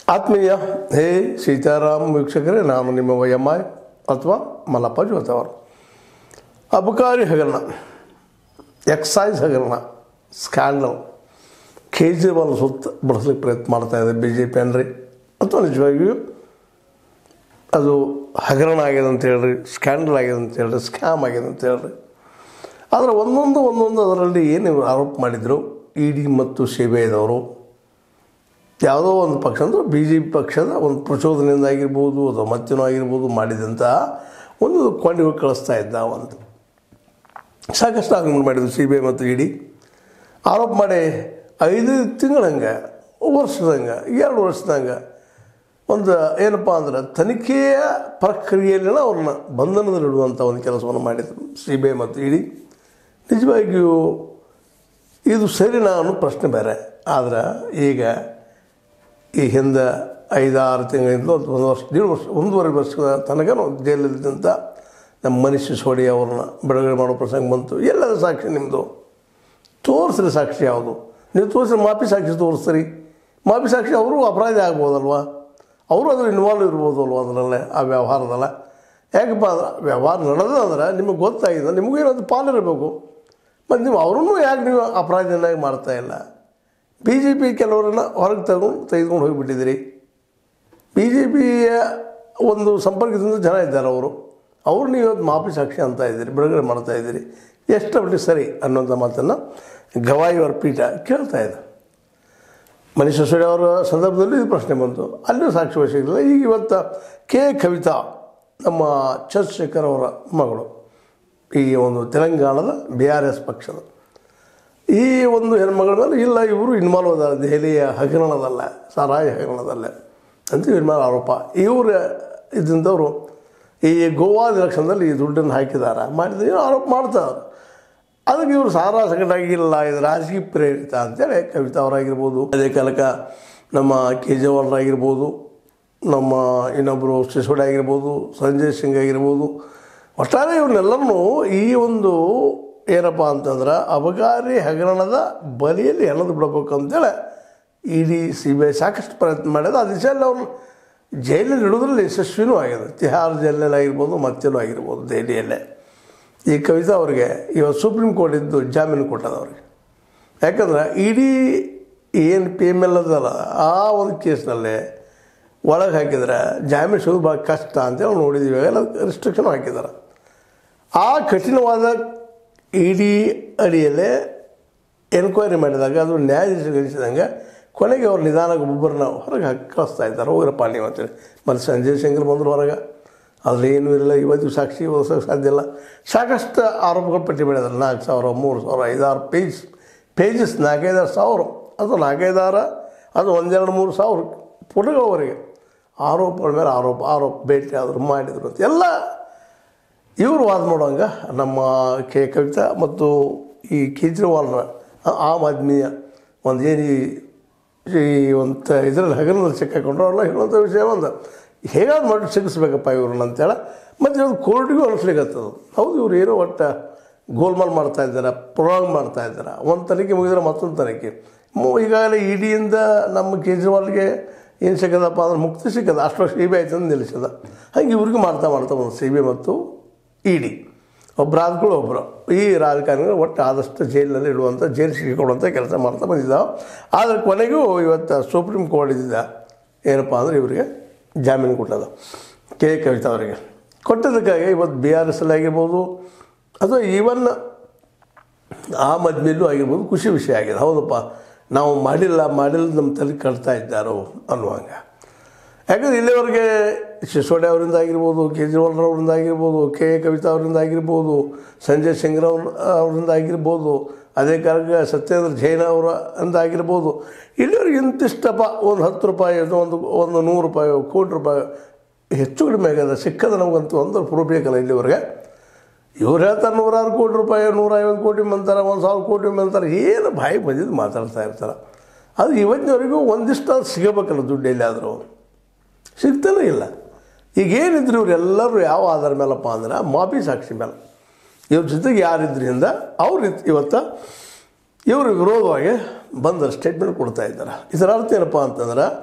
ಆತ್ಮೀಯ ಹೇ ಸೀತಾರಾಮ್ ವೀಕ್ಷಕರೇ ನಾನು ನಿಮ್ಮ ವೈ ಎಮ್ ಐ ಅಥವಾ ಮಲ್ಲಪ್ಪ ಜೋತವರು ಅಬಕಾರಿ ಹಗರಣ ಎಕ್ಸೈಸ್ ಹಗರಣ ಸ್ಕ್ಯಾಂಡಲ್ ಕೇಜ್ರಿವಾಲ್ ಸುತ್ತ ಬಳಸ್ಲಿಕ್ಕೆ ಪ್ರಯತ್ನ ಮಾಡ್ತಾ ಇದೆ ಬಿ ಜೆ ಪಿ ಅನ್ರಿ ಅಥವಾ ನಿಜವಾಗಿಯೂ ಅದು ಹಗರಣ ಆಗಿದೆ ಅಂತ ಹೇಳ್ರಿ ಸ್ಕ್ಯಾಂಡಲ್ ಆಗಿದೆ ಅಂತ ಹೇಳ್ರಿ ಸ್ಕ್ಯಾಮ್ ಆಗಿದೆ ಅಂತ ಹೇಳ್ರಿ ಆದರೆ ಒಂದೊಂದು ಒಂದೊಂದು ಅದರಲ್ಲಿ ಏನು ಇವ್ರು ಆರೋಪ ಮಾಡಿದರು ಇ ಡಿ ಮತ್ತು ಸಿ ಬಿ ಐದವರು ಯಾವುದೋ ಒಂದು ಪಕ್ಷ ಅಂದರೆ ಬಿ ಜೆ ಪಿ ಪಕ್ಷದ ಒಂದು ಪ್ರಚೋದನೆಯಿಂದ ಆಗಿರ್ಬೋದು ಅಥವಾ ಮತ್ತೇನೋ ಆಗಿರ್ಬೋದು ಮಾಡಿದಂಥ ಒಂದು ಕೊಂಡಿಗೆ ಕಳಿಸ್ತಾ ಇದ್ದ ಒಂದು ಸಾಕಷ್ಟು ಆರೋಪ ಮಾಡಿದ್ರು ಸಿ ಬಿ ಐ ಮತ್ತು ಇ ಡಿ ಆರೋಪ ಮಾಡಿ ಐದು ತಿಂಗಳಂಗೆ ವರ್ಷದಂಗೆ ಎರಡು ವರ್ಷದಂಗೆ ಒಂದು ಏನಪ್ಪ ಅಂದ್ರೆ ತನಿಖೆಯ ಪ್ರಕ್ರಿಯೆಯಲ್ಲಿನ ಅವ್ರನ್ನ ಬಂಧನದಲ್ಲಿಡುವಂಥ ಒಂದು ಕೆಲಸವನ್ನು ಮಾಡಿದರು ಸಿ ಬಿ ಐ ಮತ್ತು ಇ ಡಿ ನಿಜವಾಗಿಯೂ ಇದು ಸರಿನಾ ಅನ್ನೋ ಪ್ರಶ್ನೆ ಬೇರೆ ಆದ್ರೆ ಈಗ ಈ ಹಿಂದೆ ಐದಾರು ತಿಂಗಳಿಂದ ಒಂದು ಒಂದು ವರ್ಷ ದೇಡು ವರ್ಷ ಒಂದೂವರೆ ವರ್ಷದ ತನಕ ನಾವು ಜೈಲಲ್ಲಿದ್ದಂಥ ನಮ್ಮ ಮನುಷ್ಯ ಸೋಡಿ ಅವ್ರನ್ನ ಬಿಡುಗಡೆ ಮಾಡೋ ಪ್ರಸಂಗ ಬಂತು ಎಲ್ಲದ ಸಾಕ್ಷಿ ನಿಮ್ಮದು ತೋರಿಸ್ರಿ ಸಾಕ್ಷಿ ಯಾವುದು ನೀವು ತೋರಿಸ್ರಿ ಮಾಪಿ ಸಾಕ್ಷಿ ತೋರಿಸ್ರಿ ಮಾಪಿ ಸಾಕ್ಷಿ ಅವರು ಅಪರಾಧಿ ಆಗ್ಬೋದಲ್ವಾ ಅವರು ಅದ್ರ ಇನ್ವಾಲ್ವ್ ಇರ್ಬೋದಲ್ವ ಅದರಲ್ಲೇ ಆ ವ್ಯವಹಾರದಲ್ಲ ಯಾಕಪ್ಪ ಅಂದ್ರೆ ವ್ಯವಹಾರ ನಡೆದಂದ್ರೆ ನಿಮಗೆ ಗೊತ್ತಾಗಿದೆ ನಿಮಗೂ ಏನಾದ್ರು ಪಾಲಿರಬೇಕು ಮತ್ತು ನೀವು ಅವರನ್ನು ಯಾಕೆ ನೀವು ಅಪರಾಧಿಯನ್ನಾಗಿ ಮಾಡ್ತಾ ಇಲ್ಲ ಬಿ ಜೆ ಪಿ ಕೆಲವರನ್ನು ಹೊರಗೆ ತಗೊಂಡು ತೆಗೆದುಕೊಂಡು ಹೋಗಿಬಿಟ್ಟಿದ್ದೀರಿ ಬಿ ಜೆ ಪಿಯ ಒಂದು ಸಂಪರ್ಕದಿಂದ ಜನ ಇದ್ದಾರೆ ಅವರು ಅವ್ರು ನೀವು ಇವತ್ತು ಮಾಪಿ ಸಾಕ್ಷಿ ಅಂತ ಇದ್ದೀರಿ ಬಿಡುಗಡೆ ಮಾಡ್ತಾ ಇದ್ದೀರಿ ಎಷ್ಟು ಮಟ್ಟಿಗೆ ಸರಿ ಅನ್ನೋಂಥ ಮಾತನ್ನು ಗವಾಯಿಯವರ ಪೀಠ ಕೇಳ್ತಾ ಇದೆ ಮನೀಶ್ ಸಿಸೋಡಿ ಅವರ ಸಂದರ್ಭದಲ್ಲಿ ಇದು ಪ್ರಶ್ನೆ ಬಂತು ಅಲ್ಲಿಯೂ ಸಾಕ್ಷಿ ವಹಿಸಿರಲಿಲ್ಲ ಈಗ ಇವತ್ತು ಕೆ ಕವಿತಾ ನಮ್ಮ ಚಂದ್ರಶೇಖರ್ ಅವರ ಮಗಳು ಈ ಒಂದು ತೆಲಂಗಾಣದ ಬಿ ಆರ್ ಎಸ್ ಪಕ್ಷದ ಈ ಒಂದು ಹೆಣ್ಮಗಳ ಮೇಲೆ ಇಲ್ಲ ಇವರು ಇನ್ವಾಲ್ವ್ ಅದಾರ ದೆಹಲಿಯ ಹಗರಣದಲ್ಲ ಸಾರಾಯಿ ಹಗರಣದಲ್ಲೇ ಅಂತ ಇವ್ರ ಮೇಲೆ ಆರೋಪ ಇವರು ಇದ್ದಂಥವ್ರು ಈ ಗೋವಾದ ಎಲೆಕ್ಷನ್ದಲ್ಲಿ ಈ ದುಡ್ಡನ್ನು ಹಾಕಿದ್ದಾರೆ ಮಾಡಿದ ಏನೋ ಆರೋಪ ಮಾಡ್ತಾರೆ ಅದಕ್ಕೆ ಇವರು ಸಾರಾ ಸಂಕಟಾಗಿಲ್ಲ ಇದು ರಾಜಕೀಯ ಪ್ರೇರಿತ ಅಂತೇಳಿ ಕವಿತಾ ಅವರಾಗಿರ್ಬೋದು ಅದೇ ಕಾಲಕ್ಕೆ ನಮ್ಮ ಕೇಜ್ರಿವಾಲ್ರಾಗಿರ್ಬೋದು ನಮ್ಮ ಇನ್ನೊಬ್ಬರು ಸಿಸೋಡಿ ಆಗಿರ್ಬೋದು ಸಂಜಯ್ ಸಿಂಗ್ ಆಗಿರ್ಬೋದು ಒಟ್ಟಾರೆ ಇವ್ರನ್ನೆಲ್ಲರನ್ನೂ ಈ ಒಂದು ಏನಪ್ಪ ಅಂತಂದ್ರೆ ಅಬಕಾರಿ ಹಗರಣದ ಬಲಿಯಲ್ಲಿ ಎಳೆದು ಬಿಡಬೇಕು ಅಂತೇಳಿ ಇಡೀ ಸಿ ಬಿ ಐ ಸಾಕಷ್ಟು ಪ್ರಯತ್ನ ಮಾಡಿದೆ ಆ ದಿಶೆಯಲ್ಲಿ ಅವ್ರನ್ನ ಜೈಲಲ್ಲಿ ಇಡೋದ್ರಲ್ಲಿ ಯಶಸ್ವಿನೂ ಆಗಿದೆ ತಿಹಾರ್ ಜೈಲಲ್ಲಿ ಆಗಿರ್ಬೋದು ಮತ್ತೆಲ್ಲೂ ಆಗಿರ್ಬೋದು ದೆಹಲಿಯಲ್ಲೇ ಈ ಕವಿತಾ ಅವ್ರಿಗೆ ಇವತ್ತು ಸುಪ್ರೀಂ ಕೋರ್ಟ್ ಇದ್ದು ಜಾಮೀನು ಕೊಟ್ಟದ ಅವ್ರಿಗೆ ಯಾಕಂದ್ರೆ ಇಡೀ ಏನು ಪಿ ಎಮ್ ಎಲ್ ಅದಲ್ಲ ಆ ಒಂದು ಕೇಸ್ನಲ್ಲಿ ಒಳಗೆ ಹಾಕಿದ್ರೆ ಜಾಮೀನು ಸಿಗೋದು ಭಾಳ ಕಷ್ಟ ಅಂತೇಳಿ ನಾವು ನೋಡಿದ್ದೀವಿ ಎಲ್ಲ ರಿಸ್ಟ್ರಿಕ್ಷನ್ ಹಾಕಿದ್ದಾರೆ ಆ ಕಠಿಣವಾದ ಇಡೀ ಅಡಿಯಲ್ಲೇ ಎನ್ಕ್ವೈರಿ ಮಾಡಿದಾಗ ಅದು ನ್ಯಾಯಾಧೀಶಗಳಿಸಿದಂಗೆ ಕೊನೆಗೆ ಅವ್ರು ನಿಧಾನಕ್ಕೆ ಒಬ್ಬರನ್ನ ಹೊರಗೆ ಹಾಕಿ ಕಳಿಸ್ತಾ ಇದ್ದಾರೆ ಹೋಗಿರಪ್ಪ ನೀವು ಅಂತೇಳಿ ಮತ್ತು ಸಂಜಯ್ ಶಂಕರ್ ಬಂದರು ಹೊರಗೆ ಆದರೆ ಏನೂ ಇರಲಿಲ್ಲ ಇವತ್ತು ಸಾಕ್ಷಿ ಓದಿಸೋಕೆ ಸಾಧ್ಯ ಇಲ್ಲ ಸಾಕಷ್ಟು ಆರೋಪಗಳು ಪಟ್ಟಿ ಮಾಡಿದ್ದಾರೆ ನಾಲ್ಕು ಸಾವಿರ ಮೂರು ಸಾವಿರ ಐದಾರು ಪೇಜ್ ಪೇಜಸ್ ನಾಲ್ಕೈದಾರು ಸಾವಿರ ಅದು ನಾಲ್ಕೈದಾರ ಅದು ಒಂದೆರಡು ಮೂರು ಸಾವಿರ ಪುಟಗ ಅವರಿಗೆ ಆರೋಪಗಳ ಮೇಲೆ ಆರೋಪ ಆರೋಪ ಭೇಟಿ ಆದರು ಮಾಡಿದರು ಅಂತ ಎಲ್ಲ ಇವರು ವಾದ ಮಾಡುವಂಗ ನಮ್ಮ ಕೆ ಕವಿತಾ ಮತ್ತು ಈ ಕೇಜ್ರಿವಾಲ್ರ ಆಮ್ ಆದ್ಮಿಯ ಒಂದು ಏನು ಈ- ಈ ಒಂದು ಇದರಲ್ಲಿ ಹಗರಣದಲ್ಲಿ ಸಿಕ್ಕಾಕೊಂಡ್ರು ಅವ್ರನ್ನ ಹೇಳುವಂಥ ವಿಷಯ ಒಂದು ಹೇಗಾದ್ರು ಮಾಡಿ ಸಿಗಿಸ್ಬೇಕಪ್ಪ ಇವ್ರನ್ನ ಅಂತೇಳಿ ಮತ್ತು ಇವ್ರು ಕೋರ್ಟಿಗೂ ಅನಿಸ್ಲಿಕ್ಕತ್ತದು ಹೌದು ಇವ್ರು ಏನೋ ಒಟ್ಟು ಗೋಲ್ಮಾಲ್ ಮಾಡ್ತಾ ಇದ್ದಾರೆ ಪ್ರೊಲಾಂಗ್ ಮಾಡ್ತಾ ಇದ್ದಾರೆ ಒಂದು ತನಿಖೆ ಮುಗಿದ್ರೆ ಮತ್ತೊಂದು ತನಿಖೆ ಮು- ಈಗಾಗಲೇ ಇಡಿಯಿಂದ ನಮ್ಮ ಕೇಜ್ರಿವಾಲ್ಗೆ ಏನು ಸಿಕ್ಕದಪ್ಪ ಅಂದ್ರೆ ಮುಕ್ತಿ ಸಿಕ್ಕದ ಅಷ್ಟೊಂದು ಸಿ ಬಿ ಆಯ್ತು ಅಂತ ನಿಲ್ಲಿಸದ ಹಾಗೆ ಇವ್ರಿಗೂ ಮಾಡ್ತಾ ಮಾಡ್ತಾ ಬಂದು ಸಿ ಬಿ ಮತ್ತು ಇ ಡಿ ಒಬ್ಬರು ಆದ್ಗಳು ಒಬ್ಬರು ಈ ರಾಜಕಾರಣಿಗಳು ಒಟ್ಟು ಆದಷ್ಟು ಜೈಲಿನಲ್ಲಿ ಇಡುವಂಥ ಜೈಲು ಶಿಕ್ಷೆ ಕೊಡುವಂಥ ಕೆಲಸ ಮಾಡ್ತಾ ಬಂದಿದ್ದಾವೆ ಆದರೆ ಕೊನೆಗೂ ಇವತ್ತು ಸುಪ್ರೀಂ ಕೋರ್ಟ್ ಇದ್ದಿದ್ದ ಏನಪ್ಪ ಅಂದರೆ ಇವರಿಗೆ ಜಾಮೀನು ಕೊಟ್ಟದ ಕೆ ಕವಿತಾ ಅವರಿಗೆ ಕೊಟ್ಟದಕ್ಕಾಗಿ ಇವತ್ತು ಬಿ ಆರ್ ಎಸ್ ಎಲ್ ಆಗಿರ್ಬೋದು ಅಥವಾ ಈವನ್ ಆ ಮದ್ಮೇಲೂ ಆಗಿರ್ಬೋದು ಖುಷಿ ವಿಷಯ ಆಗಿದೆ ಹೌದಪ್ಪ ನಾವು ಮಾಡಿಲ್ಲ ಮಾಡಿಲ್ಲ ನಮ್ಮ ತಲೆ ಕಟ್ತಾ ಇದ್ದಾರೋ ಅನ್ನುವಂಗ ಯಾಕಂದ್ರೆ ಇಲ್ಲಿವರೆಗೆ ಸಿಸೋಡಿ ಅವರಿಂದ ಆಗಿರ್ಬೋದು ಕೇಜ್ರಿವಾಲ್ರವರಿಂದ ಆಗಿರ್ಬೋದು ಕೆ ಎ ಕವಿತಾ ಅವರಿಂದ ಆಗಿರ್ಬೋದು ಸಂಜಯ್ ಸಿಂಗ್ರವ್ರ ಅವರಿಂದ ಆಗಿರ್ಬೋದು ಅದೇ ಕಾಲಕ್ಕೆ ಸತ್ಯೇಂದ್ರ ಜೈನ್ ಅವರ ಅಂತ ಆಗಿರ್ಬೋದು ಇಲ್ಲಿವರೆಗೆ ಇಂತಿಷ್ಟಪ್ಪ ಒಂದು ಹತ್ತು ರೂಪಾಯಿ ಅಥವಾ ಒಂದು ಒಂದು ನೂರು ರೂಪಾಯಿ ಕೋಟಿ ರೂಪಾಯಿ ಹೆಚ್ಚು ಕಡಿಮೆ ಆಗ್ಯದ ಸಿಕ್ಕದ ನಮಗಂತೂ ಒಂದು ಪ್ರೂಫ್ ಬೇಕಲ್ಲ ಇಲ್ಲಿವರೆಗೆ ಇವ್ರು ಹೇಳ್ತಾರೆ ನೂರಾರು ಕೋಟಿ ರೂಪಾಯಿ ನೂರೈವತ್ತು ಕೋಟಿ ಮಂತಾರೆ ಒಂದು ಸಾವಿರ ಕೋಟಿ ಮಂತಾರೆ ಏನು ಬಾಯಿ ಬಂದಿದ್ದು ಮಾತಾಡ್ತಾ ಇರ್ತಾರೆ ಅದು ಇವತ್ತಿನವರೆಗೂ ಒಂದಿಷ್ಟು ಅದು ಸಿಗಬೇಕಲ್ಲ ದುಡ್ಡು ಎಲ್ಲಿಯಾದರೂ ಸಿಗ್ತಾನೆ ಇಲ್ಲ ಈಗ ಏನಿದ್ರು ಇವರೆಲ್ಲರೂ ಯಾವ ಆಧಾರ ಮೇಲಪ್ಪ ಅಂದ್ರೆ ಮಾಪಿ ಸಾಕ್ಷಿ ಮೇಲೆ ಇವ್ರ ಜೊತೆಗೆ ಯಾರಿದ್ರಿಂದ ಅವ್ರು ಇತ್- ಇವತ್ತು ಇವರು ವಿರೋಧವಾಗಿ ಬಂದ ಸ್ಟೇಟ್ಮೆಂಟ್ ಕೊಡ್ತಾ ಇದ್ದಾರೆ ಇದರ ಅರ್ಥ ಏನಪ್ಪ ಅಂತಂದ್ರೆ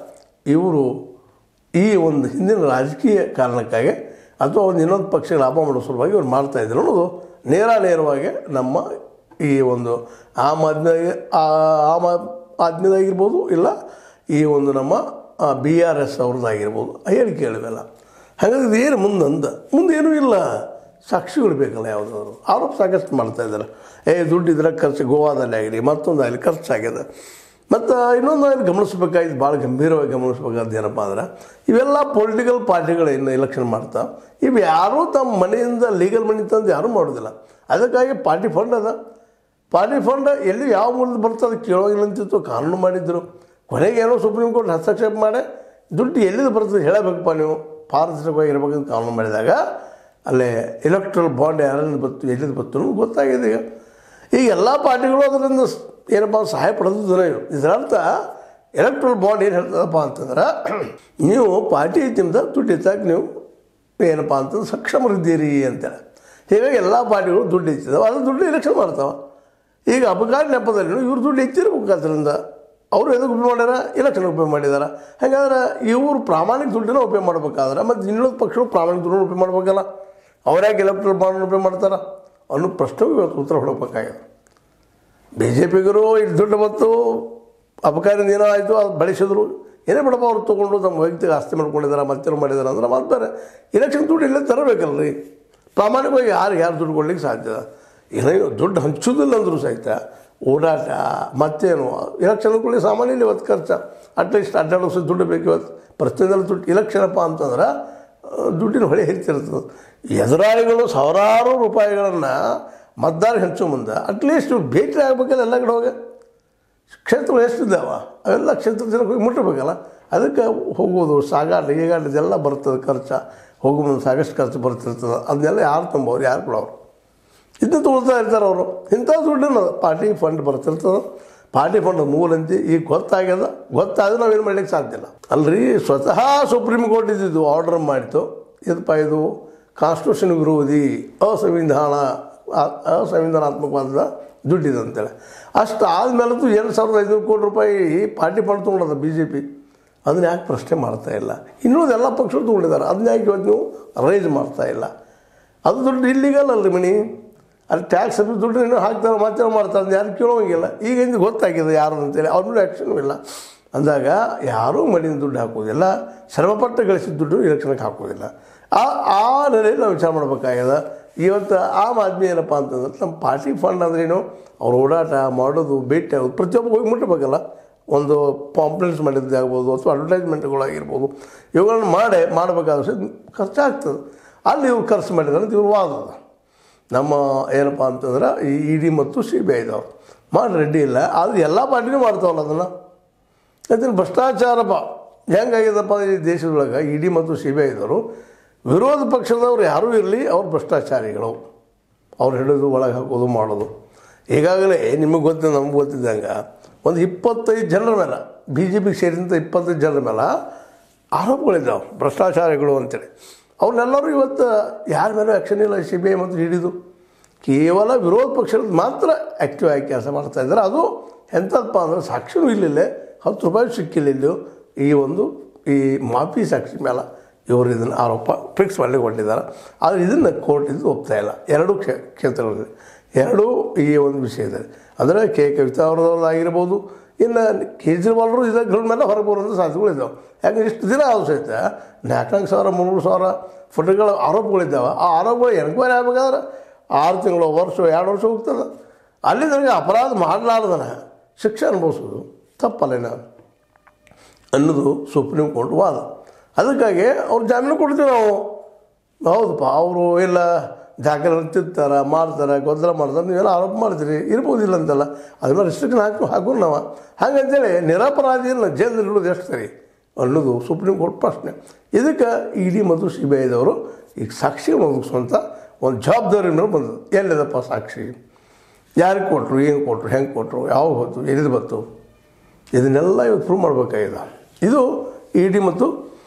ಇವರು ಈ ಒಂದು ಹಿಂದಿನ ರಾಜಕೀಯ ಕಾರಣಕ್ಕಾಗಿ ಅಥವಾ ಒಂದು ಇನ್ನೊಂದು ಪಕ್ಷ ಲಾಭ ಮಾಡೋ ಸಲುವಾಗಿ ಇವ್ರು ಮಾಡ್ತಾ ಇದ್ರು ಅನ್ನೋದು ನೇರ ನೇರವಾಗಿ ನಮ್ಮ ಈ ಒಂದು ಆಮ್ ಆದ್ಮಿ ಆ- ಆಮ್ ಆದ್ಮಿದಾಗಿರ್ಬೋದು ಇಲ್ಲ ಈ ಒಂದು ನಮ್ಮ ಬಿ ಆರ್ ಎಸ್ ಅವ್ರದ್ದಾಗಿರ್ಬೋದು ಹೇಳಿಕೆಗಳಿವೆಲ್ಲ ಹಾಗಾಗಿ ಇದು ಏನು ಮುಂದಂದ ಮುಂದೆ ಏನೂ ಇಲ್ಲ ಸಾಕ್ಷಿಗಳು ಬೇಕಲ್ಲ ಯಾವುದಾದ್ರು ಆರೋಪ ಸಾಕಷ್ಟು ಮಾಡ್ತಾ ಇದ್ದಾರೆ ಏ ದುಡ್ಡು ಇದ್ರೆ ಖರ್ಚು ಗೋವಾದಲ್ಲಿ ಆಗಲಿ ಮತ್ತೊಂದಾಗಲಿ ಖರ್ಚಾಗಿದೆ ಮತ್ತು ಇನ್ನೊಂದು ಅಲ್ಲಿ ಗಮನಿಸ್ಬೇಕಾಗಿದ್ದು ಭಾಳ ಗಂಭೀರವಾಗಿ ಗಮನಿಸ್ಬೇಕಾದ್ದು ಏನಪ್ಪ ಅಂದ್ರೆ ಇವೆಲ್ಲ ಪೊಲಿಟಿಕಲ್ ಪಾರ್ಟಿಗಳು ಇನ್ನು ಎಲೆಕ್ಷನ್ ಮಾಡ್ತಾ ಇವು ಯಾರೂ ತಮ್ಮ ಮನೆಯಿಂದ ಲೀಗಲ್ ಮನಿ ತಂದು ಯಾರೂ ಮಾಡೋದಿಲ್ಲ ಅದಕ್ಕಾಗಿ ಪಾರ್ಟಿ ಫಂಡ್ ಅದ ಪಾರ್ಟಿ ಫಂಡ್ ಎಲ್ಲಿ ಯಾವ ಮೂಲದ ಬರ್ತದೆ ಕೇಳೋಗಿಲ್ಲ ಅಂತಿತ್ತು ಕಾನೂನು ಮಾಡಿದ್ರು ಕೊನೆಗೆ ಏನೋ ಸುಪ್ರೀಂ ಕೋರ್ಟ್ ಹಸ್ತಕ್ಷೇಪ ಮಾಡಿ ದುಡ್ಡು ಎಲ್ಲಿಂದ ಬರ್ತದೆ ಹೇಳಬೇಕಪ್ಪ ನೀವು ಪಾರದರ್ಶಕವಾಗಿರ್ಬೇಕಂತ ಕಾನೂನು ಮಾಡಿದಾಗ ಅಲ್ಲೇ ಎಲೆಕ್ಟ್ರಲ್ ಬಾಂಡ್ ಯಾರಿಂದ ಬತ್ತು ಎಲ್ಲಿಂದ ಬತ್ತು ಅನ್ನೋದು ಗೊತ್ತಾಗಿದೆ ಈಗ ಈಗ ಎಲ್ಲ ಪಾರ್ಟಿಗಳು ಅದರಿಂದ ಸ್- ಏನಪ್ಪ ಸಹಾಯ ಪಡೆದಿದ್ದಾರೆ ಇದರರ್ಥ ಎಲೆಕ್ಟ್ರಲ್ ಬಾಂಡ್ ಏನು ಹೇಳ್ತದಪ್ಪ ಅಂತಂದ್ರೆ ನೀವು ಪಾರ್ಟಿ ನಿಮ್ದು ದುಡ್ಡು ಎತ್ತಾಗಿ ನೀವು ಏನಪ್ಪ ಅಂತಂದ್ರೆ ಸಕ್ಷಮರಿದ್ದೀರಿ ಅಂತೇಳಿ ಹೀಗಾಗಿ ಎಲ್ಲ ಪಾರ್ಟಿಗಳು ದುಡ್ಡು ಹೆಚ್ಚಿದಾವೆ ಅದು ದುಡ್ಡು ಎಲೆಕ್ಷನ್ ಮಾಡ್ತಾವೆ ಈಗ ಅಪಘಾತ ನೆಪದಲ್ಲಿ ಇವ್ರು ದುಡ್ಡು ಹೆಚ್ಚಿರ್ಬೇಕು ಅದರಿಂದ ಅವರು ಎದಕ್ಕೆ ಉಪಯೋಗ ಮಾಡ್ಯಾರ ಎಲೆಕ್ಷನ್ ಉಪಯೋಗ ಮಾಡಿದಾರ ಹಾಗಾದ್ರೆ ಇವರು ಪ್ರಾಮಾಣಿಕ ದುಡ್ಡನ್ನ ಉಪಯೋಗ ಮಾಡ್ಬೇಕಾದ್ರೆ ಮತ್ತು ಇನ್ನೊಂದು ಪಕ್ಷಗಳು ಪ್ರಾಮಾಣಿಕ ದುಡ್ಡನ್ನು ಉಪಯೋಗ ಮಾಡ್ಬೇಕಲ್ಲ ಅವ್ರ್ಯಾಕೆ ಎಲೆಕ್ಟ್ರಲ್ ಬಾಂಡ್ ಉಪಯೋಗ ಮಾಡ್ತಾರ ಅನ್ನೋ ಪ್ರಶ್ನೆಗೂ ಇವತ್ತು ಉತ್ತರ ಹುಡುಕಬೇಕಾಗಿದೆ ಬಿ ಜೆ ಪಿಗರು ಇಲ್ಲಿ ದುಡ್ಡು ಮತ್ತು ಅಪಕಾರದಿಂದ ಏನೋ ಆಯಿತು ಅದು ಬಳಸಿದ್ರು ಏನೇ ಬಿಡಪ್ಪ ಅವ್ರು ತೊಗೊಂಡು ನಮ್ಮ ವೈಯಕ್ತಿಕ ಆಸ್ತಿ ಮಾಡ್ಕೊಂಡಿದ್ದಾರೆ ಮತ್ತೇನು ಮಾಡಿದ್ದಾರೆ ಅಂದ್ರೆ ಮಾಡ್ತಾರೆ ಎಲೆಕ್ಷನ್ ದುಡ್ಡು ಇಲ್ಲೇ ತರಬೇಕಲ್ರಿ ಪ್ರಾಮಾಣಿಕವಾಗಿ ಯಾರು ಯಾರು ದುಡ್ಡು ಕೊಡ್ಲಿಕ್ಕೆ ಸಾಧ್ಯ ಏನೋ ದುಡ್ಡು ಹಂಚೋದಿಲ್ಲ ಅಂದರೂ ಸಹಿತ ಓಡಾಟ ಮತ್ತೇನು ಎಲೆಕ್ಷನ್ಗಳಿಗೆ ಸಾಮಾನ್ಯ ಇಲ್ಲ ಇವತ್ತು ಖರ್ಚು ಅಟ್ಲೀಸ್ಟ್ ಅಡ್ಡಾಡೋ ವರ್ಷ ದುಡ್ಡು ಬೇಕು ಇವತ್ತು ಪ್ರತಿಯೊಂದರಲ್ಲಿ ದುಡ್ಡು ಎಲೆಕ್ಷನಪ್ಪ ಅಂತಂದ್ರೆ ಆ, ದುಡ್ಡಿನ ಹೊಳೆ ಹೆಚ್ಚಿರ್ತದೆ ಎದುರಾಳಿಗಳು ಸಾವಿರಾರು ರೂಪಾಯಿಗಳನ್ನು ಮತದಾರ ಹಂಚೋ ಮುಂದೆ ಅಟ್ಲೀಸ್ಟ್ ಇವ್ರು ಭೇಟಿ ಆಗಬೇಕಲ್ಲ ಎಲ್ಲ ಕಡೆ ಹೋಗಿ ಕ್ಷೇತ್ರಗಳು ಎಷ್ಟಿದ್ದಾವ ಅವೆಲ್ಲ ಕ್ಷೇತ್ರ ಜನಕ್ಕೆ ಹೋಗಿ ಮುಟ್ಟಬೇಕಲ್ಲ ಅದಕ್ಕೆ ಹೋಗೋದು ಸಾಗಾಟ ಗೀಗಾಟ ಇದೆಲ್ಲ ಬರ್ತದೆ ಖರ್ಚು ಹೋಗೋ ಮುಂದೆ ಸಾಕಷ್ಟು ಖರ್ಚು ಬರ್ತಿರ್ತದೆ ಅದನ್ನೆಲ್ಲ ಯಾರು ತುಂಬೋರು ಯಾರು ಕೊಡೋರು ಇದನ್ನ ತೊಗೊಳ್ತಾ ಇರ್ತಾರೆ ಅವರು ಇಂಥ ದುಡ್ಡನ್ನು ಪಾರ್ಟಿ ಫಂಡ್ ಬರ್ತಿರ್ತದೆ ಪಾರ್ಟಿ ಫಂಡ್ ಮೂಲಂತಿ ಈಗ ಗೊತ್ತಾಗ್ಯದ ಗೊತ್ತಾದ್ರೆ ನಾವೇನು ಮಾಡ್ಲಿಕ್ಕೆ ಸಾಧ್ಯ ಇಲ್ಲ ಅಲ್ರಿ ಸ್ವತಃ ಸುಪ್ರೀಂ ಕೋರ್ಟ್ ಇದ್ದಿದ್ದು ಆರ್ಡರ್ ಮಾಡಿತು ಇದಪ್ಪ ಇದು ಕಾನ್ಸ್ಟಿಟ್ಯೂಷನ್ ವಿರೋಧಿ ಅಸಂವಿಧಾನ ಅ- ಅಸಂವಿಧಾನಾತ್ಮಕವಾದ ದುಡ್ಡಿದೆ ಅಂತೇಳಿ ಅಷ್ಟು ಆದಮೇಲಂತೂ ಎರಡು ಸಾವಿರದ ಐನೂರು ಕೋಟಿ ರೂಪಾಯಿ ಪಾರ್ಟಿ ಫಂಡ್ ತೊಗೊಂಡದ ಬಿ ಜೆ ಪಿ ಅದನ್ನ ಯಾಕೆ ಪ್ರಶ್ನೆ ಮಾಡ್ತಾ ಇಲ್ಲ ಇನ್ನುಳಿದ ಎಲ್ಲ ಪಕ್ಷಗಳು ತೊಗೊಂಡಿದ್ದಾರೆ ಅದನ್ನ ಯಾಕೆ ಇವತ್ತು ನೀವು ರೈಸ್ ಮಾಡ್ತಾ ಇಲ್ಲ ಅದು ದುಡ್ಡು ಇಲ್ಲಿಗಲ್ ಅಲ್ರಿ ಮಣಿ ಅಲ್ಲಿ ಟ್ಯಾಕ್ಸ್ ಆಫೀಸ್ ದುಡ್ಡು ಇನ್ನೂ ಹಾಕ್ತಾರೆ ಮತ್ತೆ ಮಾಡ್ತಾರೆ ಅಂತ ಯಾರು ಕೇಳೋಂಗಿಲ್ಲ ಈಗ ಇಂದು ಗೊತ್ತಾಗಿದೆ ಯಾರು ಅಂತೇಳಿ ಅವ್ರ ಮೇಲೆ ಆ್ಯಕ್ಷನೂ ಇಲ್ಲ ಅಂದಾಗ ಯಾರೂ ಮಡಿನ ದುಡ್ಡು ಹಾಕೋದಿಲ್ಲ ಶ್ರಮಪಟ್ಟು ಗಳಿಸಿದ ದುಡ್ಡು ಎಲೆಕ್ಷನ್ಗೆ ಹಾಕೋದಿಲ್ಲ ಆ ಆ ನೆಲೆಯಲ್ಲಿ ನಾವು ವಿಚಾರ ಮಾಡ್ಬೇಕಾಗ್ಯದ ಇವತ್ತು ಆಮ್ ಆದ್ಮಿ ಏನಪ್ಪ ಅಂತಂದ್ರೆ ನಮ್ಮ ಪಾರ್ಟಿ ಫಂಡ್ ಅಂದ್ರೇನು ಅವ್ರ ಓಡಾಟ ಮಾಡೋದು ಭೇಟಿ ಆಗೋದು ಪ್ರತಿಯೊಬ್ಬ ಹೋಗಿ ಮುಟ್ಟಬೇಕಲ್ಲ ಒಂದು ಪಾಂಪ್ಲೆಟ್ಸ್ ಮಾಡಿದ್ದೇ ಆಗ್ಬೋದು ಅಥವಾ ಅಡ್ವರ್ಟೈಸ್ಮೆಂಟ್ಗಳಾಗಿರ್ಬೋದು ಇವುಗಳನ್ನ ಮಾಡಿ ಮಾಡಬೇಕಾದ್ರೆ ಸಹ ಖರ್ಚಾಗ್ತದೆ ಅಲ್ಲಿ ಇವ್ರು ಖರ್ಚು ಮಾಡಿದ್ರೆ ಅಂತ ಇವ್ರು ವಾದ ಅದ. ನಮ್ಮ ಏನಪ್ಪ ಅಂತಂದ್ರೆ ಈ ಇ ಡಿ ಮತ್ತು ಸಿ ಬಿ ಐದವ್ರು ಮಾಡಿ ರೆಡ್ಡಿ ಇಲ್ಲ ಆದರೆ ಎಲ್ಲ ಪಾರ್ಟಿನೂ ಮಾಡ್ತಾವಲ್ಲ ಅದನ್ನು ಅದನ್ನು ಭ್ರಷ್ಟಾಚಾರಪ್ಪ ಹೆಂಗಾಗಿದಪ್ಪ ಈ ದೇಶದೊಳಗೆ ಇ ಡಿ ಮತ್ತು ಸಿ ಬಿ ಐದವರು ವಿರೋಧ ಪಕ್ಷದವ್ರು ಯಾರೂ ಇರಲಿ ಅವ್ರು ಭ್ರಷ್ಟಾಚಾರಿಗಳು ಅವ್ರು ಹಿಡಿದು ಒಳಗೆ ಹಾಕೋದು ಮಾಡೋದು ಈಗಾಗಲೇ ನಿಮಗೆ ಗೊತ್ತಿದೆ ನಮ್ಗೆ ಗೊತ್ತಿದ್ದಂಗೆ ಒಂದು ಇಪ್ಪತ್ತೈದು ಜನರ ಮೇಲೆ ಬಿ ಜೆ ಪಿಗೆ ಸೇರಿದಂಥ ಇಪ್ಪತ್ತೈದು ಜನರ ಮೇಲೆ ಆರೋಪಗಳಿದ್ದಾವೆ ಭ್ರಷ್ಟಾಚಾರಿಗಳು ಅಂತೇಳಿ ಅವ್ರನ್ನೆಲ್ಲರೂ ಇವತ್ತು ಯಾರ ಮೇಲೂ ಆ್ಯಕ್ಷನ್ ಇಲ್ಲ ಸಿ ಬಿ ಐ ಮತ್ತು ಹಿಡಿದು ಕೇವಲ ವಿರೋಧ ಪಕ್ಷದ ಮಾತ್ರ ಆ್ಯಕ್ಟಿವ್ ಆಗಿ ಕೆಲಸ ಮಾಡ್ತಾ ಇದ್ದಾರೆ ಅದು ಎಂಥದಪ್ಪ ಅಂದ್ರೆ ಸಾಕ್ಷಿನೂ ಇಲ್ಲಿಲ್ಲ ಹತ್ತು ರೂಪಾಯಿ ಸಿಕ್ಕಿಲ್ಲ ಇಲ್ಲಿ ಈ ಒಂದು ಈ ಮಾಫಿ ಸಾಕ್ಷಿ ಮೇಲೆ ಇವರು ಇದನ್ನು ಆರೋಪ ಫಿಕ್ಸ್ ಮಾಡಿಕೊಂಡಿದ್ದಾರೆ ಆದರೆ ಇದನ್ನು ಕೋರ್ಟ್ ಇದು ಒಪ್ತಾ ಇಲ್ಲ ಎರಡೂ ಕ್ಷೇ ಕ್ಷೇತ್ರಗಳಲ್ಲಿ ಎರಡೂ ಈ ಒಂದು ವಿಷಯದಲ್ಲಿ ಅಂದರೆ ಕೆ ಕವಿತಾ ಅವ್ರದ್ದಾಗಿರ್ಬೋದು ಇನ್ನು ಕೇಜ್ರಿವಾಲ್ರು ಇದರ ಮೇಲೆ ಹೊರಗೆ ಬರೋದು ಸಾಧ್ಯತೆಗಳಿದ್ದಾವೆ ಯಾಕಂದ್ರೆ ಇಷ್ಟು ದಿನ ಆದ ಸಹಿತ ನಾಲ್ಕು ಸಾವಿರ ಮೂರು ಸಾವಿರ ಫೋಟೋಗಳ ಆರೋಪಗಳಿದ್ದಾವೆ ಆ ಆರೋಪಗಳು ಎನ್ಕ್ವೈರಿ ಆಗಬೇಕಾದ್ರೆ ಆರು ತಿಂಗಳು ವರ್ಷ ಎರಡು ವರ್ಷ ಹೋಗ್ತದೆ ಅಲ್ಲಿ ನನಗೆ ಅಪರಾಧ ಮಾಡಲಾರ್ದನ ಶಿಕ್ಷೆ ಅನುಭವಿಸೋದು ತಪ್ಪಲ್ಲೇನ ಅನ್ನೋದು ಸುಪ್ರೀಂ ಕೋರ್ಟ್ ವಾದ ಅದಕ್ಕಾಗಿ ಅವ್ರು ಜಾಮೀನು ಕೊಡ್ತೀವಿ ನಾವು ಹೌದಪ್ಪ ಅವರು ಎಲ್ಲ ದಾಖಲೆ ತಿಂತಾರೆ ಮಾಡ್ತಾರೆ ಗೊಂದಲ ಮಾಡ್ತಾರೆ ನೀವೆಲ್ಲ ಆರೋಪ ಮಾಡ್ತೀರಿ ಇರ್ಬೋದಿಲ್ಲ ಅಂತಲ್ಲ ಅದನ್ನ ರಿಸ್ಟ್ರಿಕ್ಷನ್ ಹಾಕಿ ಹಾಕೋರು ನಾವು ಹಾಗಂತೇಳಿ ನಿರಪರಾಧಿಯನ್ನು ಜೈಲಲ್ಲಿ ಇಡೋದು ಎಷ್ಟು ಸರಿ ಅನ್ನೋದು ಸುಪ್ರೀಂ ಕೋರ್ಟ್ ಪ್ರಶ್ನೆ ಇದಕ್ಕೆ ಇ ಡಿ ಮತ್ತು ಸಿ ಬಿ ಐದವರು ಈಗ ಸಾಕ್ಷಿಗಳು ಒದಗಿಸುವಂಥ ಒಂದು ಜವಾಬ್ದಾರಿ ಮೇಲೆ ಬಂದದ್ದು ಎಲ್ಲಿದಪ್ಪ ಸಾಕ್ಷಿ ಯಾರಿಗೆ ಕೊಟ್ಟರು ಏನು ಕೊಟ್ಟರು ಹೆಂಗೆ ಕೊಟ್ಟರು ಯಾವ ಹೊತ್ತು ಎಲ್ಲಿದು ಬಂತು ಇದನ್ನೆಲ್ಲ ಇವತ್ತು ಪ್ರೂವ್ ಮಾಡಬೇಕಾಗಿದೆ ಇದು ಇ ಡಿ ಮತ್ತು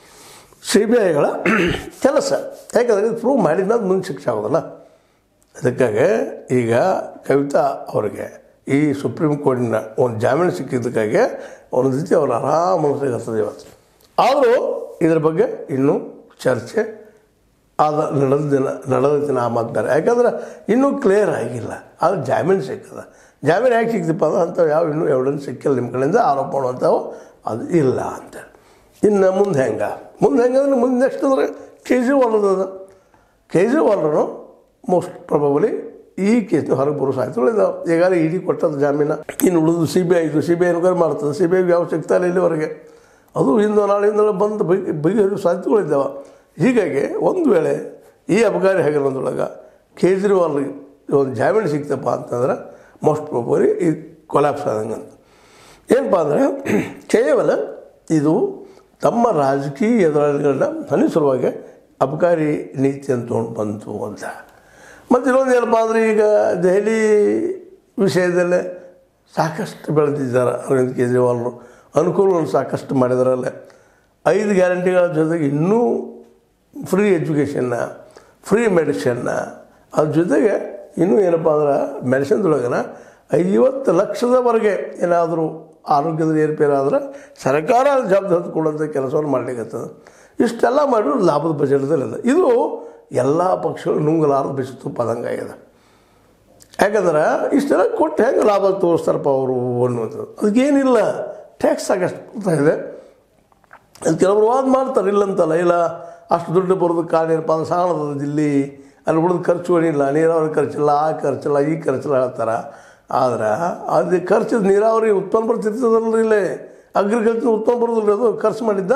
ಸಿ ಬಿ ಐಗಳ ಕೆಲಸ ಯಾಕಂದರೆ ಇದು ಪ್ರೂವ್ ಮಾಡಿದ್ಮೇಲೆ ಮುಂದೆ ಶಿಕ್ಷೆ ಆಗೋದಲ್ಲ ಅದಕ್ಕಾಗಿ ಈಗ ಕವಿತಾ ಅವರಿಗೆ ಈ ಸುಪ್ರೀಂ ಕೋರ್ಟಿನ ಒಂದು ಜಾಮೀನು ಸಿಕ್ಕಿದ್ದಕ್ಕಾಗಿ ಒಂದು ರೀತಿ ಅವ್ರು ಆರಾಮ ಮನಸ್ಸಿಗೆ ಹತ್ತದೆ ಇವತ್ತು ಆದರೂ ಇದ್ರ ಬಗ್ಗೆ ಇನ್ನೂ ಚರ್ಚೆ ಆದ ನಡೆದ ದಿನ ನಡೆದ ದಿನ ಆ ಮಾತು ಬೇರೆ ಯಾಕಂದ್ರೆ ಇನ್ನೂ ಕ್ಲಿಯರ್ ಆಗಿಲ್ಲ ಅದು ಜಾಮೀನು ಸಿಕ್ಕದ ಜಾಮೀನು ಯಾಕೆ ಸಿಕ್ತಪ್ಪ ಅಂದ್ರೆ ಅಂಥವು ಯಾವ ಇನ್ನೂ ಎವಿಡೆನ್ಸ್ ಸಿಕ್ಕಿಲ್ಲ ನಿಮ್ಮ ಕಡೆಯಿಂದ ಆರೋಪ ಮಾಡುವಂಥವು ಅದು ಇಲ್ಲ ಅಂತೇಳಿ ಇನ್ನು ಮುಂದೆ ಹೆಂಗೆ ಮುಂದೆ ಹೆಂಗೆ ಅಂದ್ರೆ ಮುಂದೆ ನೆಕ್ಸ್ಟ್ ಅಂದ್ರೆ ಕೆ ಜಿ ಅದ ಕೆ ಜಿ ವಾಲ್ರನು ಮೋಸ್ಟ್ ಪ್ರೊಬಬಲಿ ಈ ಕೇಸ್ನ ಹೊರಗೆ ಬರೋ ಸಾಧ್ಯತೆಗಳು ಇದಾವೆ ಈಗಾಗಲೇ ಇಡಿ ಕೊಟ್ಟದ್ದು ಜಾಮೀನು ಇನ್ನು ಉಳಿದು ಸಿ ಬಿ ಐ ಇದು ಸಿ ಬಿ ಐ ಎನ್ಕ್ವೈರಿ ಮಾಡ್ತದೆ ಸಿ ಬಿ ಐಗೆ ಯಾವ ಸಿಗ್ತಾ ಇಲ್ಲ ಇಲ್ಲಿವರೆಗೆ ಅದು ಇಂದು ನಾಳೆಯಿಂದ ಬಂದು ಬಗೆ ಬಗೆಹರಿಯುವ ಸಾಧ್ಯತೆಗಳಿದ್ದಾವೆ ಹೀಗಾಗಿ ಒಂದು ವೇಳೆ ಈ ಅಬಕಾರಿ ಹಗರಣದೊಳಗೆ ಕೇಜ್ರಿವಾಲ್ಗೆ ಒಂದು ಜಾಮೀನು ಸಿಕ್ತಪ್ಪ ಅಂತಂದ್ರೆ ಮೋಸ್ಟ್ ಪ್ರೊಬಲಿ ಈ ಕೊಲಾಪ್ಸ್ ಆದಂಗಂತ ಏನಪ್ಪ ಅಂದರೆ ಕೇವಲ ಇದು ತಮ್ಮ ರಾಜಕೀಯ ಎದುರಾಳಿಗಳನ್ನ ಅನುಸರವಾಗಿ ಅಬಕಾರಿ ನೀತಿಯನ್ನು ತೊಗೊಂಡು ಬಂತು ಅಂತ ಮತ್ತು ಇನ್ನೊಂದು ಏನಪ್ಪ ಅಂದರೆ ಈಗ ದೆಹಲಿ ವಿಷಯದಲ್ಲೇ ಸಾಕಷ್ಟು ಬೆಳೆದಿದ್ದಾರೆ ಅರವಿಂದ್ ಕೇಜ್ರಿವಾಲ್ರು ಅನುಕೂಲವನ್ನು ಸಾಕಷ್ಟು ಮಾಡಿದಾರಲ್ಲ ಐದು ಗ್ಯಾರಂಟಿಗಳ ಜೊತೆಗೆ ಇನ್ನೂ ಫ್ರೀ ಎಜುಕೇಷನ್ನ ಫ್ರೀ ಮೆಡಿಷನ್ನ ಅದ್ರ ಜೊತೆಗೆ ಇನ್ನೂ ಏನಪ್ಪ ಅಂದ್ರೆ ಮೆಡಿಸಿನ್ದೊಳಗನ ಐವತ್ತು ಲಕ್ಷದವರೆಗೆ ಏನಾದರೂ ಆರೋಗ್ಯದ ಏರ್ಪೇರಾದ್ರೆ ಸರ್ಕಾರ ಜವಾಬ್ದಾರಿ ಹೊತ್ಕೊಳ್ಳುವಂಥ ಕೆಲಸವನ್ನು ಮಾಡಲಿಕ್ಕತ್ತದ ಇಷ್ಟೆಲ್ಲ ಮಾಡಿದ್ರು ಲಾಭದ ಬಜೆಟ್ದಲ್ಲಿದೆ ಇದು ಎಲ್ಲ ಪಕ್ಷಗಳು ನುಂಗಲಾರದ ಬಿಸಿ ತುಪ್ಪದಂಗೆ ಆಗಿದೆ ಯಾಕಂದ್ರೆ ಇಷ್ಟೆಲ್ಲ ಕೊಟ್ಟು ಹೆಂಗೆ ಲಾಭ ತೋರಿಸ್ತಾರಪ್ಪ ಅವರು ಅನ್ನುವಂಥದ್ದು ಅದಕ್ಕೇನಿಲ್ಲ ಟ್ಯಾಕ್ಸ್ ಸಾಕಷ್ಟು ಬರ್ತಾ ಇದೆ ಅದು ಕೆಲವರು ವಾದ ಮಾಡ್ತಾರೆ ಇಲ್ಲಂತಲ್ಲ ಇಲ್ಲ ಅಷ್ಟು ದುಡ್ಡು ಬರೋದು ಕಾರಣ ಏನಪ್ಪ ಅಂದ್ರೆ ಸಾಣದ ಇಲ್ಲಿ ಅಲ್ಲಿ ಉಳಿದ ಖರ್ಚು ಏನಿಲ್ಲ ನೀರಾವರಿ ಖರ್ಚಿಲ್ಲ ಆ ಖರ್ಚಿಲ್ಲ ಈ ಖರ್ಚಿಲ್ಲ ಹೇಳ್ತಾರೆ ಆದ್ರೆ ಅದು ಖರ್ಚು ನೀರಾವರಿ ಉತ್ಪನ್ನ ಬರ್ತಿರ್ತದಲ್ರಿ ಇಲ್ಲೇ ಅಗ್ರಿಕಲ್ಚರ್ ಉತ್ಪನ್ನ ಬರೋದಿಲ್ಲ ಅದು ಖರ್ಚು ಮಾಡಿದ್ದ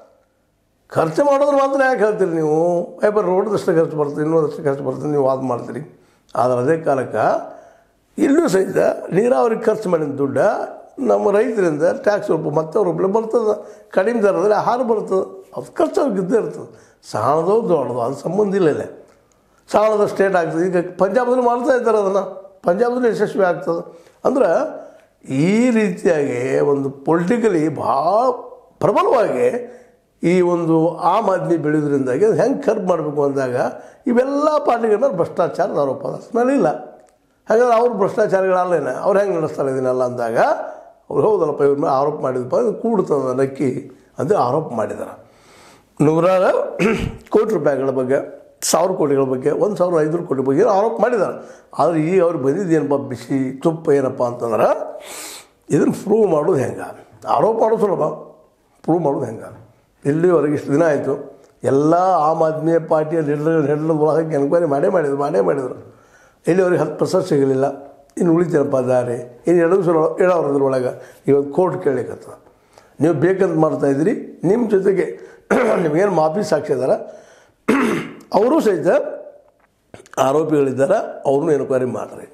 ಖರ್ಚು ಮಾಡೋದ್ರ ಮಾತ್ರ ಯಾಕೆ ಹೇಳ್ತೀರಿ ನೀವು ಏ ಬರೀ ರೋಡ್ದಷ್ಟು ಖರ್ಚು ಬರ್ತದೆ ಇನ್ನೊಂದಷ್ಟು ಖರ್ಚು ಬರ್ತದೆ ನೀವು ವಾದ ಮಾಡ್ತೀರಿ ಆದರೆ ಅದೇ ಕಾಲಕ್ಕೆ ಇಲ್ಲೂ ಸಹಿತ ನೀರಾವರಿ ಖರ್ಚು ಮಾಡಿದ ದುಡ್ಡು ನಮ್ಮ ರೈತರಿಂದ ಟ್ಯಾಕ್ಸ್ ರೂಪ ಮತ್ತೆ ರೂಪಾಯಿ ಬರ್ತದೆ ಕಡಿಮೆ ದರದಲ್ಲಿ ಆಹಾರ ಬರ್ತದೆ ಅದು ಖರ್ಚು ಅವ್ರಿಗೆ ಇದ್ದೇ ಇರ್ತದೆ ಸಾಣದೋ ದೊಡ್ಡದು ಅದು ಸಂಬಂಧ ಇಲ್ಲ ಇಲ್ಲಿ ಸಾಲದ ಸ್ಟೇಟ್ ಆಗ್ತದೆ ಈಗ ಪಂಜಾಬದಲ್ಲಿ ಮಾಡ್ತಾ ಇದ್ದಾರೆ ಅದನ್ನು ಪಂಜಾಬದಲ್ಲಿ ಯಶಸ್ವಿ ಆಗ್ತದೆ ಅಂದ್ರೆ ಈ ರೀತಿಯಾಗಿ ಒಂದು ಪೊಲಿಟಿಕಲಿ ಭಾಳ ಪ್ರಬಲವಾಗಿ ಈ ಒಂದು ಆಮ್ ಆದ್ಮಿ ಬೆಳೆಯೋದ್ರಿಂದಾಗಿ ಅದು ಹೆಂಗೆ ಖರ್ಚು ಮಾಡಬೇಕು ಅಂದಾಗ ಇವೆಲ್ಲ ಪಾರ್ಟಿಗಳ ಮೇಲೆ ಭ್ರಷ್ಟಾಚಾರದ ಆರೋಪ ಅದ ಸ್ಮೆಲ್ ಇಲ್ಲ ಹಾಗಾದ್ರೆ ಅವ್ರು ಭ್ರಷ್ಟಾಚಾರಿಗಳಲ್ಲೇನ ಅವ್ರು ಹೆಂಗೆ ನಡೆಸ್ತಾರೆ ಇದನ್ನೆಲ್ಲ ಅಂದಾಗ ಅವ್ರು ಹೌದಲ್ಲಪ್ಪ ಇವ್ರ ಮೇಲೆ ಆರೋಪ ಮಾಡಿದಪ್ಪ ಇದು ಕೂಡ್ತದ ನಕ್ಕಿ ಅಂತ ಆರೋಪ ಮಾಡಿದ್ದಾರೆ ನೂರಾರು ಕೋಟಿ ರೂಪಾಯಿಗಳ ಬಗ್ಗೆ ಸಾವಿರ ಕೋಟಿಗಳ ಬಗ್ಗೆ ಒಂದು ಸಾವಿರದ ಐನೂರು ಕೋಟಿ ಬಗ್ಗೆ ಆರೋಪ ಮಾಡಿದ್ದಾರೆ ಆದರೆ ಈಗ ಅವ್ರಿಗೆ ಬಂದಿದ್ದು ಏನಪ್ಪ ಬಿಸಿ ತುಪ್ಪ ಏನಪ್ಪ ಅಂತಂದ್ರೆ ಇದನ್ನು ಪ್ರೂವ್ ಮಾಡೋದು ಹೆಂಗೆ ಆರೋಪ ಮಾಡೋದು ಸುಲಭ ಪ್ರೂವ್ ಮಾಡೋದು ಹೆಂಗೆ ಇಲ್ಲಿವರೆಗೆ ಇಷ್ಟು ದಿನ ಆಯಿತು ಎಲ್ಲ ಆಮ್ ಆದ್ಮಿ ಪಾರ್ಟಿಯ ಲೀಡರ್ ಹೆಡ್ಲ ಒಳಗೆ ಎನ್ಕ್ವೈರಿ ಮಾಡೇ ಮಾಡಿದ್ರು ಮಾಡೇ ಮಾಡಿದರು ಇಲ್ಲಿವರೆಗೆ ಹತ್ತು ಪರ್ಸೆಂಟ್ ಸಿಗಲಿಲ್ಲ ಇನ್ನು ಉಳಿತೇನಪ್ಪ ದಾರಿ ಇನ್ನು ಎರಡು ಸಲ ಏಳಾವ್ರದ್ರ ಒಳಗೆ ಇವತ್ತು ಕೋರ್ಟ್ ಕೇಳಲಿಕ್ಕತ್ತದ ನೀವು ಬೇಕಂತ ಮಾಡ್ತಾಯಿದ್ದೀರಿ ನಿಮ್ಮ ಜೊತೆಗೆ ನಿಮಗೇನು ಮಾಫಿ ಸಾಕ್ಷಿ ಇದಾರ ಅವರು ಸಹಿತ ಆರೋಪಿಗಳಿದ್ದಾರೆ ಅವ್ರನ್ನೂ ಎನ್ಕ್ವೈರಿ ಮಾಡ್ರಿ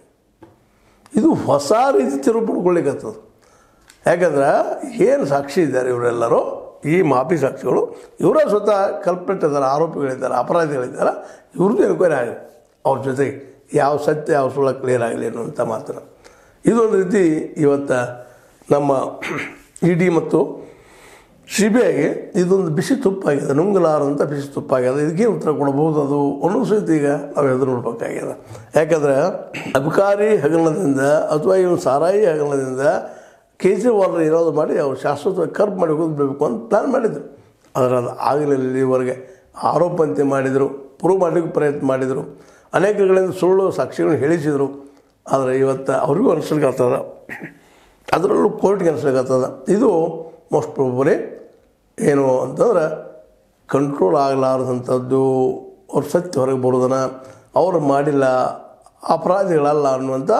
ಇದು ಹೊಸ ರೀತಿ ತಿರುವು ಪಡ್ಕೊಳ್ಳಿಕ್ಕತ್ತದ ಯಾಕಂದ್ರೆ ಏನು ಸಾಕ್ಷಿ ಇದ್ದಾರೆ ಇವರೆಲ್ಲರೂ ಈ ಮಾಫಿ ಸಾಕ್ಷಿಗಳು ಇವರ ಸ್ವತಃ ಕಲ್ಪೆಟ್ ಇದ್ದಾರೆ ಆರೋಪಿಗಳಿದ್ದಾರೆ ಅಪರಾಧಿಗಳಿದ್ದಾರೆ ಇವ್ರದ್ದು ಎನ್ಕ್ವೈರಿ ಆಗಲಿ ಅವ್ರ ಜೊತೆಗೆ ಯಾವ ಸತ್ಯ ಯಾವ ಸುಳ್ಳ ಕ್ಲಿಯರ್ ಆಗಲಿ ಅನ್ನುವಂಥ ಮಾತನ್ನು ಇದೊಂದು ರೀತಿ ಇವತ್ತು ನಮ್ಮ ಇ ಡಿ ಮತ್ತು ಸಿ ಬಿ ಐಗೆ ಇದೊಂದು ಬಿಸಿ ತುಪ್ಪಾಗಿದೆ ನುಂಗಲಾರಂಥ ಬಿಸಿ ತುಪ್ಪಾಗಿದೆ ಇದಕ್ಕೆ ಉತ್ತರ ಕೊಡ್ಬೋದು ಅದು ಅನ್ನೋ ಸಹಿತ ಈಗ ನಾವು ಎದುರು ನೋಡ್ಬೇಕಾಗ್ಯದ ಯಾಕಂದ್ರೆ ಅಬಕಾರಿ ಹಗರಣದಿಂದ ಅಥವಾ ಇವನು ಸಾರಾಯಿ ಹಗರಣದಿಂದ ಕೇಜ್ರಿವಾಲ್ ಏನಾದ್ರು ಮಾಡಿ ಅವ್ರು ಶಾಶ್ವತವಾಗಿ ಕರ್ಪ್ ಮಾಡಿ ಹೋಗಬೇಕು ಅಂತ ಪ್ಲ್ಯಾನ್ ಮಾಡಿದರು ಆದರೆ ಅದು ಆಗಲಿಲ್ಲ ಇಲ್ಲಿವರೆಗೆ ಆರೋಪಂತೆ ಮಾಡಿದರು ಪ್ರೂವ್ ಮಾಡಲಿಕ್ಕೆ ಪ್ರಯತ್ನ ಮಾಡಿದರು ಅನೇಕಗಳಿಂದ ಸುಳ್ಳು ಸಾಕ್ಷಿಗಳನ್ನು ಹೇಳಿಸಿದರು ಆದರೆ ಇವತ್ತು ಅವ್ರಿಗೂ ಅನಿಸ್ಲಿಕ್ಕತ್ತದ ಅದರಲ್ಲೂ ಕೋರ್ಟ್ಗೆ ಅನಿಸ್ಲಿಕ್ಕತ್ತದ ಇದು ಮೋಸ್ಟ್ ಪ್ರಾಬಲಿ ಏನು ಅಂತಂದ್ರೆ ಕಂಟ್ರೋಲ್ ಆಗಲಾರದಂಥದ್ದು ಅವ್ರ ಸತ್ಯ ಹೊರಗೆ ಬರೋದನ್ನು ಅವ್ರು ಮಾಡಿಲ್ಲ ಅಪರಾಧಿಗಳಲ್ಲ ಅನ್ನುವಂಥ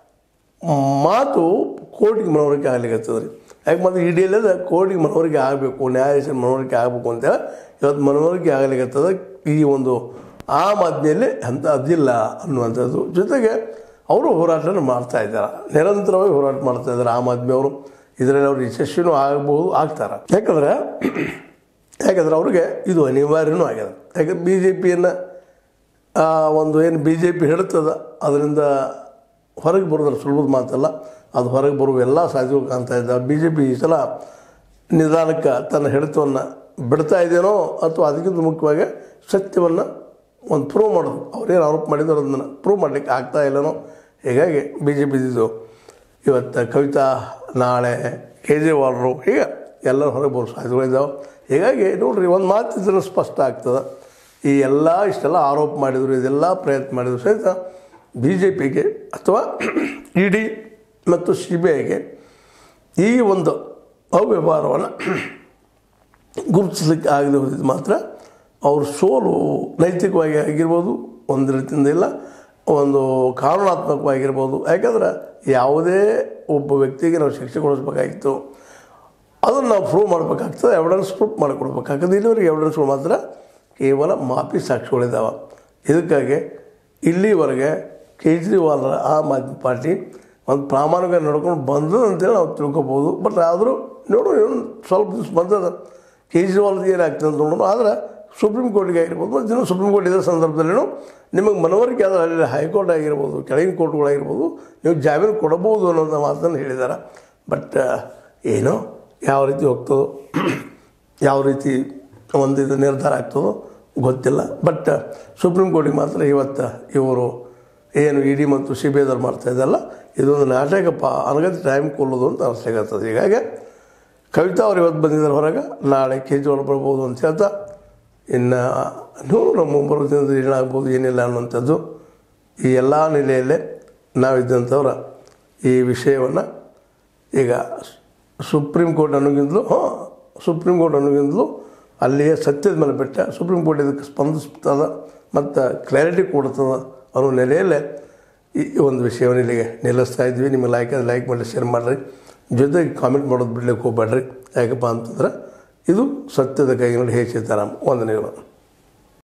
ಮಾತು ಕೋರ್ಟಿಗೆ ಮನವರಿಕೆ ಆಗ್ಲಿಕ್ಕತ್ತದ ರೀ ಯಾಕೆ ಮತ್ತು ಇಡೀ ಇಲ್ಲದ ಕೋರ್ಟಿಗೆ ಮನವರಿಕೆ ಆಗಬೇಕು ನ್ಯಾಯಾಧೀಶರ ಮನವರಿಕೆ ಆಗಬೇಕು ಅಂತೇಳಿ ಇವತ್ತು ಮನವರಿಕೆ ಆಗಲಿಕ್ಕತ್ತದ ಈ ಒಂದು ಆಮ್ ಆದ್ಮಿಯಲ್ಲಿ ಅಂತ ಅದಿಲ್ಲ ಅನ್ನುವಂಥದ್ದು ಜೊತೆಗೆ ಅವರು ಹೋರಾಟವನ್ನು ಮಾಡ್ತಾ ಇದ್ದಾರೆ ನಿರಂತರವಾಗಿ ಹೋರಾಟ ಮಾಡ್ತಾ ಇದ್ದಾರೆ ಆಮ್ ಆದ್ಮಿ ಅವರು ಇದರಲ್ಲಿ ಅವ್ರು ಯಶಸ್ವಿನೂ ಆಗಬಹುದು ಆಗ್ತಾರೆ ಯಾಕಂದ್ರೆ ಯಾಕಂದ್ರೆ ಅವ್ರಿಗೆ ಇದು ಅನಿವಾರ್ಯನೂ ಆಗ್ಯದ ಯಾಕೆ ಬಿ ಜೆ ಪಿಯನ್ನು ಒಂದು ಏನು ಬಿ ಜೆ ಪಿ ಹೇಳ್ತದ ಅದರಿಂದ ಹೊರಗೆ ಬರೋದ್ರ ಸುಲಭದ ಮಾತಲ್ಲ ಅದು ಹೊರಗೆ ಬರುವ ಎಲ್ಲ ಸಾಧ್ಯಗಳು ಕಾಣ್ತಾ ಇದ್ದಾವೆ ಬಿ ಜೆ ಪಿ ಈ ಸಲ ನಿಧಾನಕ್ಕೆ ತನ್ನ ಹಿಡಿತವನ್ನು ಬಿಡ್ತಾ ಇದೆಯೋ ಅಥವಾ ಅದಕ್ಕಿಂತ ಮುಖ್ಯವಾಗಿ ಸತ್ಯವನ್ನು ಒಂದು ಪ್ರೂವ್ ಮಾಡೋದು ಅವ್ರೇನು ಆರೋಪ ಮಾಡಿದ್ರು ಅದನ್ನು ಪ್ರೂವ್ ಮಾಡಲಿಕ್ಕೆ ಆಗ್ತಾ ಇಲ್ಲನೋ ಹೀಗಾಗಿ ಬಿ ಜೆ ಪಿದು ಇವತ್ತು ಕವಿತಾ ನಾಳೆ ಕೇಜ್ರಿವಾಲ್ರು ಹೀಗೆ ಎಲ್ಲರ ಹೊರಗೆ ಬರೋ ಸಾಧ್ಯತೆಗಳಿದ್ದಾವೆ ಹೀಗಾಗಿ ನೋಡ್ರಿ ಒಂದು ಮಾತಿದ್ರೆ ಸ್ಪಷ್ಟ ಆಗ್ತದೆ ಈ ಎಲ್ಲ ಇಷ್ಟೆಲ್ಲ ಆರೋಪ ಮಾಡಿದರು ಇದೆಲ್ಲ ಪ್ರಯತ್ನ ಮಾಡಿದ್ರು ಸಹಿತ ಬಿ ಜೆ ಪಿಗೆ ಅಥವಾ ಇ ಡಿ ಮತ್ತು ಸಿ ಬಿ ಐಗೆ ಈ ಒಂದು ಅವ್ಯವಹಾರವನ್ನು ಗುರುತಿಸಲಿಕ್ಕೆ ಆಗದೆ ಹೋದಿದ್ದು ಮಾತ್ರ ಅವ್ರ ಸೋಲು ನೈತಿಕವಾಗಿ ಆಗಿರ್ಬೋದು ಒಂದು ರೀತಿಯಿಂದ ಇಲ್ಲ ಒಂದು ಕಾನೂನಾತ್ಮಕವಾಗಿರ್ಬೋದು ಯಾಕಂದ್ರೆ ಯಾವುದೇ ಒಬ್ಬ ವ್ಯಕ್ತಿಗೆ ನಾವು ಶಿಕ್ಷೆ ಕೊಡಿಸ್ಬೇಕಾಗಿತ್ತು ಅದನ್ನು ನಾವು ಪ್ರೂವ್ ಮಾಡಬೇಕಾಗ್ತದೆ ಎವಿಡೆನ್ಸ್ ಪ್ರೂಫ್ ಮಾಡಿಕೊಡ್ಬೇಕಾಗ್ತದೆ ಇಲ್ಲಿವರೆಗೆ ಎವಿಡೆನ್ಸ್ಗಳು ಮಾತ್ರ ಕೇವಲ ಮಾಪಿ ಸಾಕ್ಷಿಗಳಿದ್ದಾವೆ ಇದಕ್ಕಾಗಿ ಇಲ್ಲಿವರೆಗೆ ಕೇಜ್ರಿವಾಲ್ರ ಆಮ್ ಆದ್ಮಿ ಪಾರ್ಟಿ ಒಂದು ಪ್ರಾಮಾಣಿಕ ನಡ್ಕೊಂಡು ಬಂದದ ಅಂತೇಳಿ ನಾವು ತಿಳ್ಕೊಬೋದು ಬಟ್ ಆದರೂ ನೋಡು ಇನ್ನೊಂದು ಸ್ವಲ್ಪ ದಿವಸ ಬಂದದ ಕೇಜ್ರಿವಾಲ್ದು ಏನಾಗ್ತದೆ ಅಂತ ನೋಡೋಣ ಆದರೆ ಸುಪ್ರೀಂ ಕೋರ್ಟ್ಗೆ ಆಗಿರ್ಬೋದು ಮತ್ತು ಇನ್ನೂ ಸುಪ್ರೀಂ ಕೋರ್ಟ್ ಇರೋ ಸಂದರ್ಭದಲ್ಲಿನೂ ನಿಮಗೆ ಮನವರಿಕೆ ಆದ್ರೆ ಅಲ್ಲಿ ಹೈಕೋರ್ಟ್ ಆಗಿರ್ಬೋದು ಕೆಳಗಿನ ಕೋರ್ಟ್ಗಳಾಗಿರ್ಬೋದು ನೀವು ಜಾಮೀನು ಕೊಡಬಹುದು ಅನ್ನೋಂಥ ಮಾತನ್ನು ಹೇಳಿದ್ದಾರೆ ಬಟ್ ಏನೋ ಯಾವ ರೀತಿ ಹೋಗ್ತದೋ ಯಾವ ರೀತಿ ಒಂದು ಇದು ನಿರ್ಧಾರ ಆಗ್ತದೋ ಗೊತ್ತಿಲ್ಲ ಬಟ್ ಸುಪ್ರೀಂ ಕೋರ್ಟಿಗೆ ಮಾತ್ರ ಇವತ್ತು ಇವರು ಏನು ಇ ಡಿ ಮತ್ತು ಸಿ ಬಿ ಐದವ್ರು ಮಾಡ್ತಾ ಇದ್ದಲ್ಲ ಇದೊಂದು ನಾಟಕಪ್ಪ ಅನಗತ್ಯ ಟೈಮ್ ಕೊಲ್ಲೋದು ಅಂತ ಅನಿಸ್ಲಿಕ್ಕತ್ತದ ಹೀಗಾಗಿ ಕವಿತಾ ಅವ್ರು ಇವತ್ತು ಬಂದಿದ್ದಾರೆ ಹೊರಗೆ ನಾಳೆ ಕೇಜ್ರಿವಾಲ್ ಬರ್ಬೋದು ಅಂತ ಹೇಳ್ತಾ ಇನ್ನು ನೂರು ನಮ್ಮ ಬರೋ ದಿನದಲ್ಲಿ ಏನಾಗ್ಬೋದು ಏನಿಲ್ಲ ಅನ್ನುವಂಥದ್ದು ಈ ಎಲ್ಲ ನೆಲೆಯಲ್ಲೇ ನಾವಿದ್ದಂಥವ್ರ ಈ ವಿಷಯವನ್ನು ಈಗ ಸುಪ್ರೀಂ ಕೋರ್ಟ್ ಅನ್ನೋಗಿಂತಲೂ ಹಾಂ ಸುಪ್ರೀಂ ಕೋರ್ಟ್ ಅನ್ನೋಗಿಂತಲೂ ಅಲ್ಲಿಯೇ ಸತ್ಯದ ಮೇಲೆ ಬಿಟ್ಟ ಸುಪ್ರೀಂ ಕೋರ್ಟ್ ಇದಕ್ಕೆ ಸ್ಪಂದಿಸ್ತದ ಮತ್ತು ಕ್ಲಾರಿಟಿ ಕೊಡ್ತದ ಅನ್ನೋ ನೆಲೆಯಲ್ಲೇ ಈ ಒಂದು ವಿಷಯವನ್ನು ಇಲ್ಲಿಗೆ ನಿಲ್ಲಿಸ್ತಾ ಇದ್ವಿ ನಿಮಗೆ ಲೈಕ್ ಆದರೆ ಲೈಕ್ ಮಾಡಿ ಶೇರ್ ಮಾಡಿರಿ ಜೊತೆಗೆ ಕಾಮೆಂಟ್ ಮಾಡೋದು ಬಿಡ್ಲಿಕ್ಕೆ ಹೋಗ್ಬೇಡ್ರಿ ಯಾಕಪ್ಪ ಅಂತಂದ್ರೆ ಇದು ಸತ್ಯದ ಕೈಗಿನಲ್ಲಿ ಹೇ ಸೀತಾರಾಮ್ ವಂದನೆಗಳು